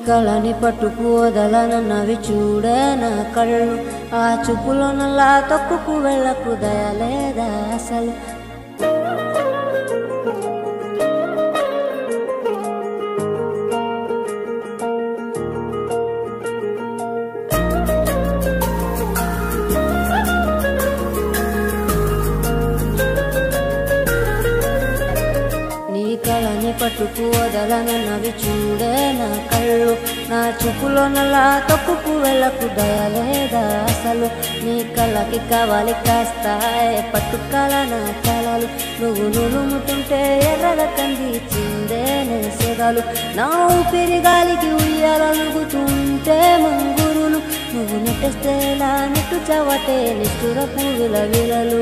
కళని పట్టుకు వదలనన్నవి చూడే నా కళ్ళు ఆ చూపులో నల్లా తొక్కుకు వెళ్ళకు దయలేదా అసలు నీ కళని పట్టుకు వదలనన్నవి చూడే నా కళ్ళు నా చూపులో నల్లా తొక్కుకు వెళ్ళకు దయలేదా అసలు నీ కళ్ళకి కావాలి కాస్తాయే పట్టుకల నా కళలు నువ్వు నులుముతుంటే ఎర్రల కంది చిందే సెగలు నా ఊపిరి గాలికి ఉయ్యాలలుగుతుంటే మంగురులు నువ్వు నెట్టేస్తే నా నెట్టు చవటే నిష్ఠుర పువ్వుల విలలు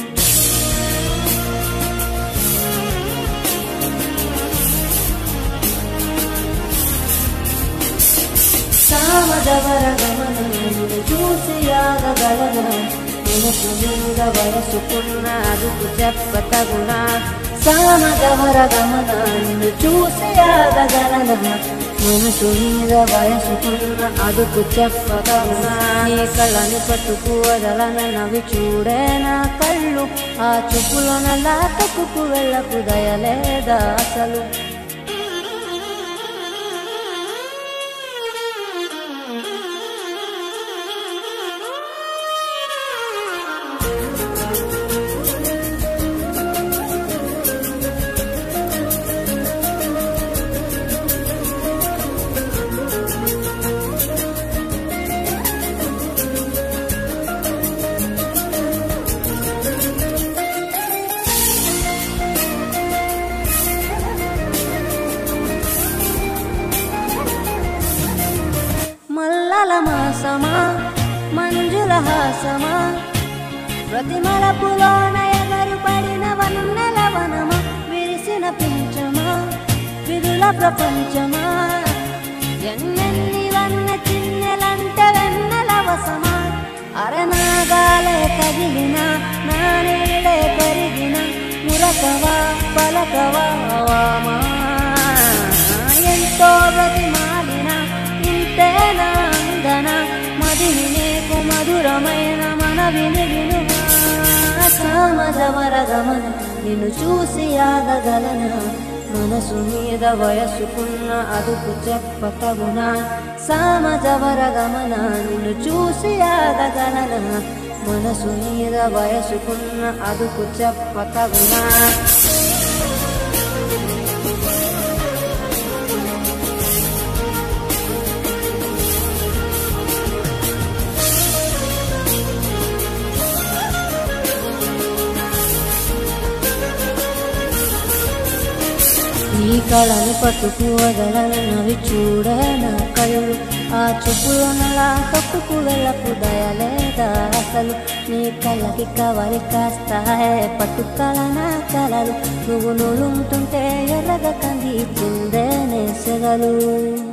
సామదవర గమనములు చూసి ఆగగలన మనసు మీద వయసుకున్న అదుపు చెప్పతగునా సామదవర గమనాన్ని చూసి ఆగగలన మనసు మీద వయసుకున్న అదుపు చెప్పతగునా నీ కళ్ళని పట్టుకు వదలనవి చూడే నా కళ్ళు ఆ చూపులో నల్లా తప్పుకు వెళ్ళకు దయలేదా అసలు మల్లల మాసమా మంజుల హాసమా ప్రతి మలపులోన ఎగరు పడిన వన్నెల వనమా విరిసిన పించమా విధుల ప్రపంచమా ఎన్నెన్ని వన్న చిన్నెలంట వెన్నెల వసమా అరనాగాలే కదిలిన నానేడే కరిగిన మురకవా పలకవా వామా ఎంతో బ్రతిమాలిన ఇంతేనా అందన మదిని నీకు మధురమైన మనవిని వినుమా సామజవర గమన నిన్ను చూసి ఆగగలన మనసు మీద వయసుకున్న అదుపు చెప్పతగునా సామజవర గమన నిన్ను చూసి ఆగగలన మనసు మీద వయసుకున్న అదుపు చెప్పతగునా నీ కళని పట్టుకు వదలనవి చూడే నా కళ్ళు ఆ చూపులో నలా తప్పుకు వెళ్ళకు దయలేదా అసలు నీ కళ్ళకి కవలి కాస్తాయే పట్టుకల నా కలలు నువ్వు నులుముతుంటే ఎర్రగా కంది చిందే సెగలు